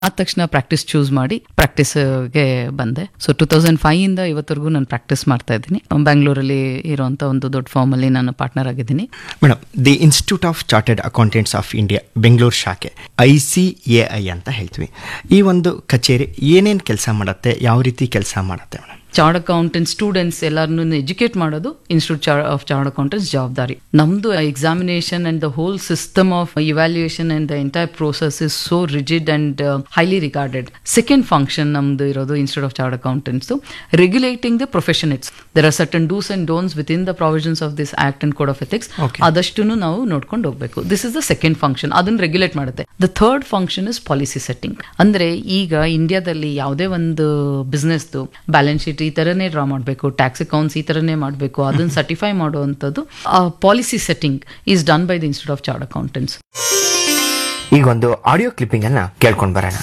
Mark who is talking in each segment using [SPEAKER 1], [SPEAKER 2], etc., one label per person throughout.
[SPEAKER 1] ಆದ ತಕ್ಷಣ practice choose ಮಾಡಿ ಪ್ರಾಕ್ಟೀಸ್ಗೆ ಬಂದೆ ಸೊ ಟೂ ತೌಸಂಡ್ ಫೈವ್ ಇಂದ ಇವತ್ತರೆಗೂ ನಾನು ಪ್ರಾಕ್ಟೀಸ್ ಮಾಡ್ತಾ ಇದ್ದೀನಿ ಬ್ಯಾಂಗ್ಳೂರಲ್ಲಿ ಇರುವಂತ ಒಂದು ದೊಡ್ಡ ಫಾರ್ಮ್ ಅಲ್ಲಿ ನಾನು ಪಾರ್ಟ್ನರ್ ಆಗಿದ್ದೀನಿ
[SPEAKER 2] madam the institute of chartered accountants of India Bengaluru ಶಾಖೆ ಐ ಸಿ ಎ ಐ ಅಂತ ಹೇಳ್ತೀವಿ ಈ ಒಂದು ಕಚೇರಿ ಏನೇನು ಕೆಲಸ ಮಾಡುತ್ತೆ ಯಾವ ರೀತಿ ಕೆಲಸ ಮಾಡುತ್ತೆ ಮೇಡಮ್
[SPEAKER 1] ಚಾರ್ಡ್ ಅಕೌಂಟೆಂಟ್ ಸ್ಟೂಡೆಂಟ್ಸ್ ಎಲ್ಲರನ್ನು ಎಜುಕೇಟ್ ಮಾಡೋದು ಇನ್ಸ್ಟಿಟ್ಯೂಟ್ ಆಫ್ ಚಾರ್ಡ್ ಅಕೌಂಟೆಂಟ್ಸ್ ಜವಾಬ್ದಾರಿ ನಮ್ದು examination and the whole system of evaluation and the entire process is so rigid and highly regarded second function ನಮ್ದು ಇರೋದು institute of chartered accountants regulating the profession it's there are certain dos and don'ts within the provisions of this act and code of ethics
[SPEAKER 2] Okay.
[SPEAKER 1] ಅದಷ್ಟು ನಾವು ನೋಡ್ಕೊಂಡು ಹೋಗ್ಬೇಕು this is the second function ಅದನ್ನ regulate ಮಾಡುತ್ತೆ the third function is policy setting ಅಂದ್ರೆ ಈಗ ಇಂಡಿಯಾದಲ್ಲಿ ಯಾವುದೇ ಒಂದು ಬಿಸ್ನೆಸ್ದು ಬ್ಯಾಲೆನ್ಸ್ ಶೀಟ್ ಈ ತರನೇ ಡ್ರಾ ಮಾಡಬೇಕು ಟ್ಯಾಕ್ಸ್ ಅಕೌಂಟ್ಸ್ ಈ ತರನೇ ಮಾಡಬೇಕು ಅದನ್ನ ಸರ್ಟಿಫೈ ಮಾಡುವಂಥದ್ದು policy setting is done by the institute of chartered accountants
[SPEAKER 2] ಈಗ ಒಂದು ಆಡಿಯೋ ಕ್ಲಿಪ್ಪಿಂಗ್ ಅನ್ನ ಕೇಳ್ಕೊಂಡು ಬರೋಣ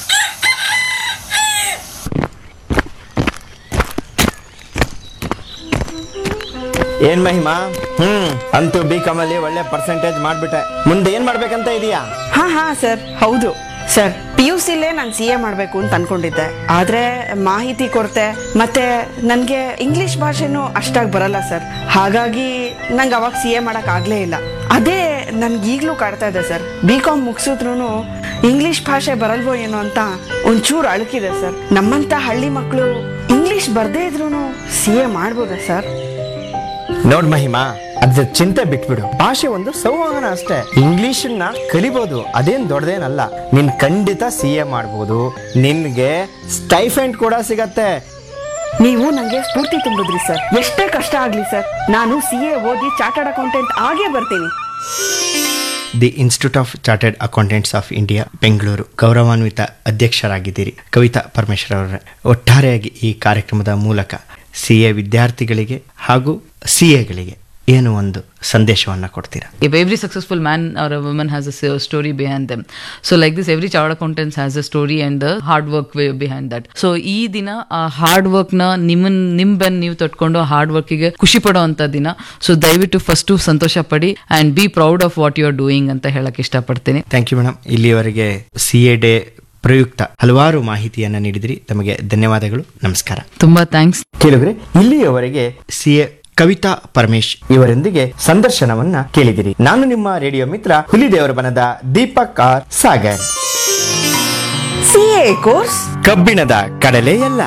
[SPEAKER 2] ಏನ್ ಮಹಿಮಾ ಹ್ಮ್ ಅಂತೂ ಬಿ ಅಲ್ಲಿ ಒಳ್ಳೆ ಪರ್ಸೆಂಟೇಜ್ ಮಾಡ್ಬಿಟ್ಟೆ ಮುಂದೆ ಏನ್ ಮಾಡ್ಬೇಕಂತ ಇದೀಯಾ
[SPEAKER 3] ಹಾ ಹಾ ಸರ್ ಹೌದು ಸರ್ ಪಿ ಯು ಸಿಲೇ ನಾನು ಸಿ ಎ ಮಾಡಬೇಕು ಅಂತ ಅನ್ಕೊಂಡಿದ್ದೆ ಆದ್ರೆ ಮಾಹಿತಿ ಕೊರತೆ ಮತ್ತೆ ನನಗೆ ಇಂಗ್ಲಿಷ್ ಭಾಷೆನೂ ಅಷ್ಟಾಗಿ ಬರಲ್ಲ ಸರ್ ಹಾಗಾಗಿ ನಂಗೆ ಅವಾಗ ಸಿ ಎ ಮಾಡಕ್ ಆಗ್ಲೇ ಇಲ್ಲ ಅದೇ ನನ್ಗೆ ಈಗಲೂ ಕಾಡ್ತಾ ಇದೆ ಸರ್ ಬಿ ಕಾಮ್ ಮುಗಿಸಿದ್ರು ಇಂಗ್ಲಿಷ್ ಭಾಷೆ ಬರಲ್ವೋ ಏನೋ ಅಂತ ಒಂಚೂರು ಅಳುಕಿದೆ ಸರ್ ನಮ್ಮಂತ ಹಳ್ಳಿ ಮಕ್ಕಳು ಇಂಗ್ಲಿಷ್ ಬರ್ದೇ ಇದ್ರು ಸಿ ಎ ಮಾಡ್ಬೋದಾ ಸರ್
[SPEAKER 2] ನೋಡ್ ಮಹಿಮಾ ಅದ್ರ ಚಿಂತೆ ಬಿಟ್ಬಿಡು ಭಾಷೆ ಒಂದು ಸಂವಹನ ಅಷ್ಟೇ ಇಂಗ್ಲಿಷ್ ನ ಕಲಿಬಹುದು ಅದೇನ್ ದೊಡ್ಡದೇನಲ್ಲ ನೀನ್ ಖಂಡಿತ ಸಿ ಎ ಮಾಡ್ಬೋದು ನಿನ್ಗೆ ಸ್ಟೈಫೆಂಡ್ ಕೂಡ ಸಿಗತ್ತೆ
[SPEAKER 3] ನೀವು ನಂಗೆ ಸ್ಫೂರ್ತಿ ತುಂಬಿದ್ರಿ ಸರ್ ಎಷ್ಟೇ ಕಷ್ಟ ಆಗ್ಲಿ ಸರ್ ನಾನು ಸಿ ಎ ಓದಿ ಚಾರ್ಟರ್ಡ್ ಅಕೌಂಟೆಂಟ್ ಆಗೇ ಬರ್ತೀನಿ
[SPEAKER 2] the institute of chartered accountants of India Bengaluru ಗೌರವಾನ್ವಿತ ಅಧ್ಯಕ್ಷರಾಗಿದ್ದೀರಿ ಕವಿತಾ ಪರಮೇಶ್ವರ್ ಅವರ ಒಟ್ಟಾರೆಯಾಗಿ ಈ ಕಾರ್ಯಕ್ರಮದ ಮೂಲಕ ಸಿ ಎ ವಿದ್ಯಾರ್ಥಿಗಳಿಗೆ ಹಾಗೂ ಸಿ ಎಗಳಿಗೆ ಏನು ಒಂದು ಸಂದೇಶವನ್ನು ಕೊಡ್ತೀರಾ
[SPEAKER 1] if every successful man or a woman has a s- story behind them so like this every chartered accountant has a story and the hard work way behind that so ಈ ದಿನ ಆ hard work ನ ನಿಮ್ಮನ್ ನಿಮ್ ಬೆನ್ ನೀವು ತೊಟ್ಕೊಂಡು hard ವರ್ಕಿಗೆ ಖುಷಿ ಪಡೋ ಅಂತ ದಿನ ಸೊ ದಯವಿಟ್ಟು ಫಸ್ಟ್ ಸಂತೋಷ ಪಡಿ and be proud of what you are doing ಅಂತ ಹೇಳಕ್ ಇಷ್ಟಪಡ್ತೀನಿ
[SPEAKER 2] ಥ್ಯಾಂಕ್ ಯು ಮೇಡಮ್ ಇಲ್ಲಿಯವರೆಗೆ ಸಿ ಎ ಡೇ ಪ್ರಯುಕ್ತ ಹಲವಾರು ಮಾಹಿತಿಯನ್ನು ನೀಡಿದಿರಿ ತಮಗೆ ಧನ್ಯವಾದಗಳು ನಮಸ್ಕಾರ
[SPEAKER 1] ತುಂಬಾ ಥ್ಯಾಂಕ್ಸ್
[SPEAKER 2] ಕೇಳಿದ್ರೆ ಇಲ್ಲಿಯವರೆಗೆ ಸಿ ಎ ಕವಿತಾ ಪರಮೇಶ್ ಇವರೊಂದಿಗೆ ಸಂದರ್ಶನವನ್ನ ಕೇಳಿದಿರಿ ನಾನು ನಿಮ್ಮ ರೇಡಿಯೋ ಮಿತ್ರ ಹುಲಿದೇವರ ಬನದ Deepak R Sagar
[SPEAKER 3] C A course
[SPEAKER 2] ಕಬ್ಬಿಣದ ಕಡಲೆಯಲ್ಲ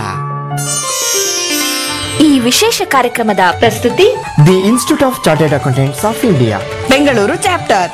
[SPEAKER 4] ಈ ವಿಶೇಷ ಕಾರ್ಯಕ್ರಮದ ಪ್ರಸ್ತುತಿ
[SPEAKER 2] the institute of chartered accountants of India
[SPEAKER 3] Bengaluru chapter